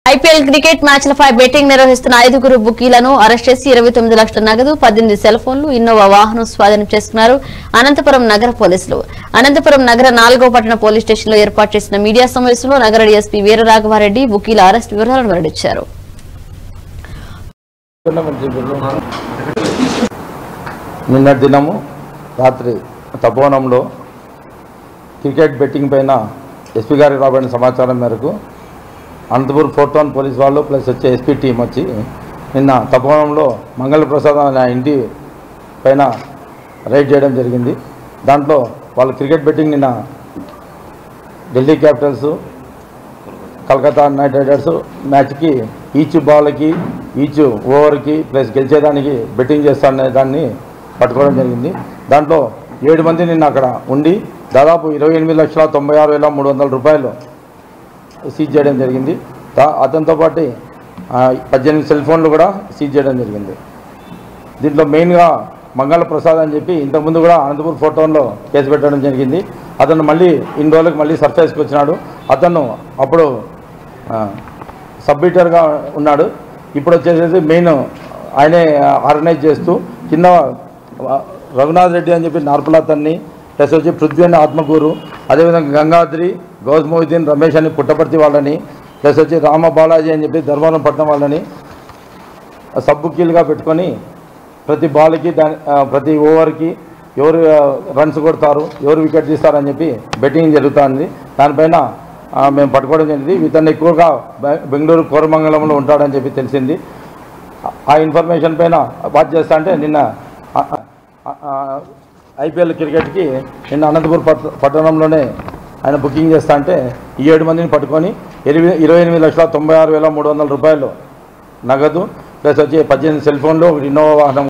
IPL cricket మ్యాచ్లపై betting నిర్వహిస్తున్న ఐదుగురు బుకీలను arrest చేసి ఇరవై తొమ్మిది లక్షల నగదు పద్దెనిమిది సెల్ ఫోన్లు ఇన్నోవా వాహనం స్వాధీనం చేసుకున్నారు అనంతపురం నగర పోలీసులు అనంతపురం నగర నాలుగో పట్టణ పోలీస్ స్టేషన్లో ఏర్పాటు చేసిన మీడియా సమావేశంలో నగర డీఎస్పీ వీరరాఘవారెడ్డి బుకీల అరెస్ట్ వివరాలను వెల్లడించారు నిన్నటి దినము రాత్రి తపోవనంలో క్రికెట్ బెట్టింగ్ పైన ఎస్పీ గారికి రాబడిన సమాచారం మేరకు అనంతపూర్ ఫోర్ట్ వన్ పోలీస్ వాళ్ళు ప్లస్ వచ్చే ఎస్పీ టీం వచ్చి నిన్న తపోవనంలో మంగళ ప్రసాద్ అనే ఇంటి పైన రైడ్ చేయడం జరిగింది దాంట్లో వాళ్ళు క్రికెట్ బెట్టింగ్ నిన్న Delhi capitals Calcutta knight riders మ్యాచ్కి ఈచ్ బాల్కి ఈచ్ ఓవర్కి ప్లస్ గెలిచేదానికి బెట్టింగ్ చేస్తానే దాన్ని పట్టుకోవడం జరిగింది దాంట్లో ఏడు మంది నిన్న అక్కడ ఉండి దాదాపు ఇరవై ఎనిమిది లక్షల తొంభై ఆరు వేల మూడు వందల రూపాయలు సీజ్ చేయడం జరిగింది దా- అతనితో పాటు ఆ, పద్దెనిమిది సెల్ ఫోన్లు కూడా సీజ్ చేయడం జరిగింది దీంట్లో మెయిన్గా మంగళ ప్రసాద్ అని చెప్పి ఇంతకుముందు కూడా అనంతపూర్ ఫోటోలో కేసు పెట్టడం జరిగింది అతను మళ్ళీ ఇన్ని రోజులకు మళ్ళీ సర్ఫేస్కి వచ్చినాడు అతను అప్పుడు సబ్మిటర్గా ఉన్నాడు ఇప్పుడు వచ్చేసేసి మెయిన్ ఆయనే ఆర్గనైజ్ చేస్తూ కింద ఆ, రఘునాథ్ రెడ్డి అని చెప్పి నార్పల అతన్ని ప్లస్ వచ్చి పృథ్వీ అని ఆత్మకూరు అదేవిధంగా గంగాద్రి గౌజ్ మొహిద్దీన్ రమేష్ అని పుట్టపర్తి వాళ్ళని ప్లస్ వచ్చి రామ బాలాజీ అని చెప్పి ధర్మవరం పట్నం వాళ్ళని సబ్బుకీలుగా పెట్టుకొని ప్రతి బాల్కి దాని ఆ, ప్రతి ఓవర్కి ఎవరు ఆ, రన్స్ కొడతారు ఎవరు వికెట్ తీస్తారని చెప్పి బెట్టింగ్ జరుగుతుంది దానిపైన ఆ, మేము పట్టుకోవడం జరిగింది ఇతను ఎక్కువగా బె- బెంగళూరు కోరమంగళంలో ఉంటాడని చెప్పి తెలిసింది ఆ- ఆ ఇన్ఫర్మేషన్ పైన వాచ్ చేస్తా అంటే నిన్న ఐపీఎల్ క్రికెట్కి నిన్న అనంతపూర్ పట్ట- పట్టణంలోనే ఆయన బుకింగ్ చేస్తా అంటే ఈ ఏడు మందిని పట్టుకొని ఇరవై ఇరవై ఎనిమిది లక్షల తొంభై ఆరు వేల మూడు వందల రూపాయలు నగదు ప్లస్ వచ్చి పద్దెనిమిది సెల్ ఫోన్లు ఒక ఇన్నోవా వాహనం